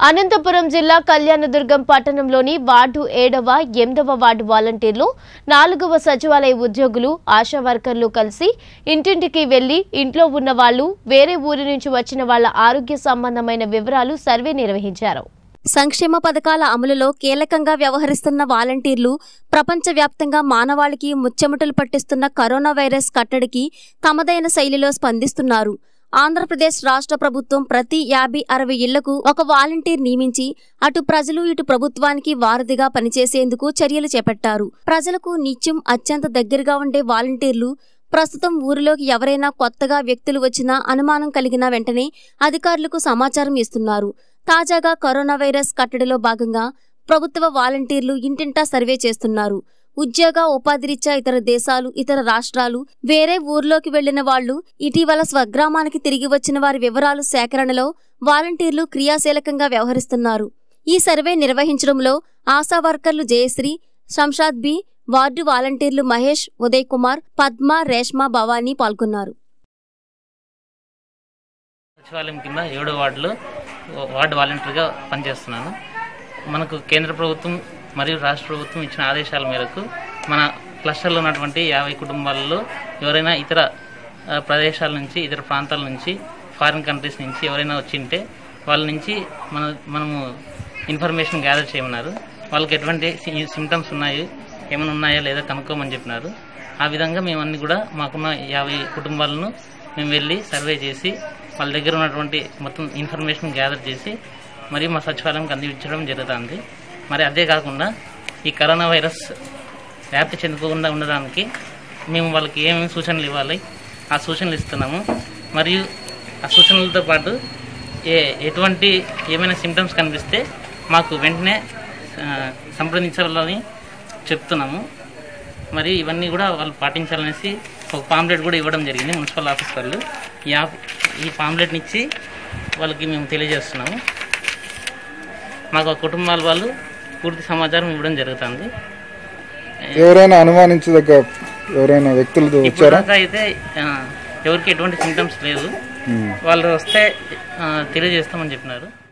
అనంతపురం జిల్లా కళ్యాణదుర్గం పట్టణంలోని వార్డు ఏడవ ఎనిమిదవ వార్డు వాలంటీర్లు నాలుగవ సచివాలయ ఉద్యోగులు ఆశా వర్కర్లు కలిసి ఇంటింటికి వెళ్లి ఇంట్లో ఉన్న వాళ్ళు వేరే ఊరి నుంచి వచ్చిన వాళ్ళ ఆరోగ్య సంబంధమైన వివరాలు సర్వే నిర్వహించారు సంక్షేమ పథకాల అమలులో కీలకంగా వ్యవహరిస్తున్న వాలంటీర్లు ప్రపంచవ్యాప్తంగా మానవాళికి ముచ్చెమటలు పట్టిస్తున్న కరోనా వైరస్ కట్టడికి తమదైన శైలిలో స్పందిస్తున్నారు ఆంధ్రప్రదేశ్ రాష్ట్ర ప్రభుత్వం ప్రతి యాభై అరవై ఇళ్లకు ఒక వాలంటీర్ నియమించి అటు ప్రజలు ఇటు ప్రభుత్వానికి వారధిగా పనిచేసేందుకు చర్యలు చేపట్టారు ప్రజలకు నిత్యం అత్యంత దగ్గరగా ఉండే వాలంటీర్లు ప్రస్తుతం ఊరిలోకి ఎవరైనా కొత్తగా వ్యక్తులు వచ్చినా అనుమానం కలిగిన వెంటనే అధికారులకు సమాచారం ఇస్తున్నారు తాజాగా కరోనా వైరస్ కట్టడిలో భాగంగా ప్రభుత్వ వాలంటీర్లు ఇంటింటా సర్వే చేస్తున్నారు ఉద్యోగ ఉపాధిరీత్యా ఇతర దేశాలు ఇతర రాష్ట్రాలు వేరే ఊర్లోకి వెళ్లిన వాళ్లు ఇటీవల స్వగ్రామానికి తిరిగి వచ్చిన వారి వివరాలు సేకరణలో వాలంటీర్లు క్రియాశీలకంగా వ్యవహరిస్తున్నారు ఈ సర్వే నిర్వహించడంలో ఆశా వర్కర్లు జయశ్రీ శంషాద్ బి వార్డు వాలంటీర్లు మహేష్ ఉదయ్ కుమార్ పద్మ రేష్మా భవానీ పాల్గొన్నారు సచివాలయం కింద ఏడో వార్డులో వార్డు వాలంటీర్గా పనిచేస్తున్నాను మనకు కేంద్ర ప్రభుత్వం మరియు రాష్ట్ర ప్రభుత్వం ఇచ్చిన ఆదేశాల మేరకు మన క్లస్టర్లో ఉన్నటువంటి యాభై కుటుంబాలలో ఎవరైనా ఇతర ఆ, ప్రదేశాల నుంచి ఇతర ప్రాంతాల నుంచి ఫారిన్ కంట్రీస్ నుంచి ఎవరైనా వచ్చింటే వాళ్ళ నుంచి మన మనము ఇన్ఫర్మేషన్ గ్యాదర్ చేయమన్నారు వాళ్ళకి ఎటువంటి సిమ్టమ్స్ ఉన్నాయి ఏమైనా ఉన్నాయా లేదా కనుక్కోమని చెప్పినారు ఆ విధంగా మేము అన్ని కూడా మాకున్న యాభై కుటుంబాలను మేము వెళ్ళి సర్వే చేసి వాళ్ళ దగ్గర ఉన్నటువంటి మొత్తం ఇన్ఫర్మేషన్ గ్యాదర్ చేసి మరి మా సచివాలయంకి అందించడం జరుగుతుంది మరి అదే కాకుండా ఈ కరోనా వైరస్ వ్యాప్తి చెందకుండా ఉండడానికి మేము వాళ్ళకి ఏమేమి సూచనలు ఇవ్వాలి ఆ సూచనలు ఇస్తున్నాము మరియు ఆ సూచనలతో పాటు ఏ ఎటువంటి ఏమైనా సిమ్టమ్స్ కనిపిస్తే మాకు వెంటనే ఆ, సంప్రదించాలని చెప్తున్నాము మరి ఇవన్నీ కూడా వాళ్ళు పాటించాలనేసి ఒక పాంప్లెట్ కూడా ఇవ్వడం జరిగింది మున్సిపల్ ఆఫీస్ వాళ్ళు ఈ ఆఫ్ ఈ పాంప్లెట్ని ఇచ్చి వాళ్ళకి మేము తెలియజేస్తున్నాము మాకు ఆ కుటుంబాల వాళ్ళు పూర్తి సమాచారం ఇవ్వడం జరుగుతుంది ఎవరైనా అనుమానించదగ్గ ఎవరైనా వ్యక్తులు ఇప్పుడు వచ్చారా దాకా అయితే ఆ, ఎవరికి ఎటువంటి సిమ్టమ్స్ లేదు ఉమ్. వాళ్ళు వస్తే ఆ, తెలియజేస్తామని చెప్పినారు